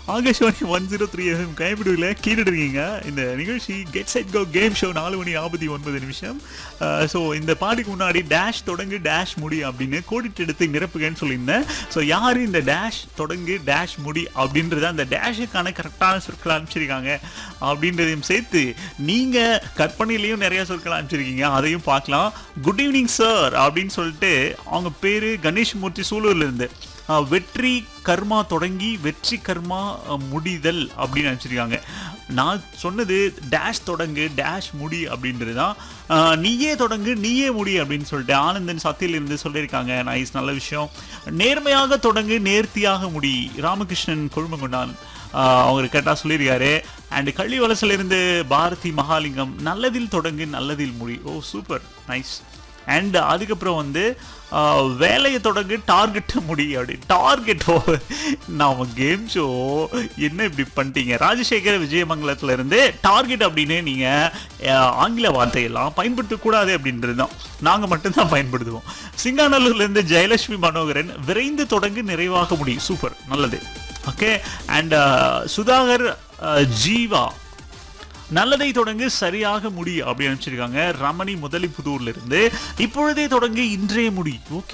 Akashvani one zero three FM கைப்பிடிவில் கேட்டுட்டு இருக்கீங்க இந்த நிகழ்ச்சி get set go game show நாலு மணி நாற்பத்தி ஒன்பது நிமிஷம் ஸோ இந்த பாட்டுக்கு முன்னாடி டேஷ் தொடங்கு டேஷ் முடி அப்படின்னு கோடிட்டு எடுத்து நிரப்புகன்னு சொல்லியிருந்தேன் ஸோ யார் இந்த டேஷ் தொடங்கு டேஷ் முடி அப்படின்றத அந்த டேஷுக்கான கரெக்டான சொற்கள் அனுப்பிச்சிருக்காங்க அப்படின்றதையும் சேர்த்து நீங்கள் கற்பனையிலையும் நிறைய சொற்கள் அனுப்பிச்சிருக்கீங்க அதையும் பார்க்கலாம் குட் ஈவினிங் சார் அப்படின்னு சொல்லிட்டு அவங்க பேர் கணேஷ்மூர்த்தி சூலூர்ல இருந்து அஹ், வெற்றி கர்மா தொடங்கி வெற்றி கர்மா அஹ், முடிதல் அப்படின்னு நினச்சிருக்காங்க நான் சொன்னது டேஷ் தொடங்கு டேஷ் முடி அப்படின்றது தான் அஹ், நீயே தொடங்கு நீயே முடி அப்படின்னு சொல்லிட்டு ஆனந்தன் சத்தியில் இருந்து சொல்லியிருக்காங்க நைஸ் நல்ல விஷயம் நேர்மையாக தொடங்கு நேர்த்தியாக முடி ராமகிருஷ்ணன் கொழுமங்குண்டான் ஆஹ் அவர் கேட்டா சொல்லியிருக்காரு அண்ட் கள்ளி வலசுல இருந்து பாரதி மகாலிங்கம் நல்லதில் தொடங்கு நல்லதில் முடி ஓ சூப்பர் நைஸ் அண்ட் அதுக்கப்புறம் வந்து ஆஹ் வேலையை தொடங்கு டார்கெட் முடி அப்படி டார்கெட் நாம கேம் ஷோ என்ன இப்படி பண்ணிட்டீங்க ராஜசேகர விஜயமங்கலத்துல இருந்து டார்கெட் அப்படின்னு நீங்க ஆஹ் ஆங்கில வார்த்தையெல்லாம் பயன்படுத்தக்கூடாது அப்படின்றது தான் நாங்க மட்டும்தான் பயன்படுத்துவோம் சிங்காநல்லூர்ல இருந்து ஜெயலட்சுமி மனோகரன் விரைந்து தொடங்கு நிறைவாக முடியும் சூப்பர் நல்லது okay and Sudhakar ah, Jeeva நல்லதை தொடங்கு சரியாக முடி அப்படின்னு அனுப்பிச்சிருக்காங்க ரமணி முதலிப்புதூர்ல இருந்து இப்பொழுதே தொடங்கு இன்றைய முடி ஓகே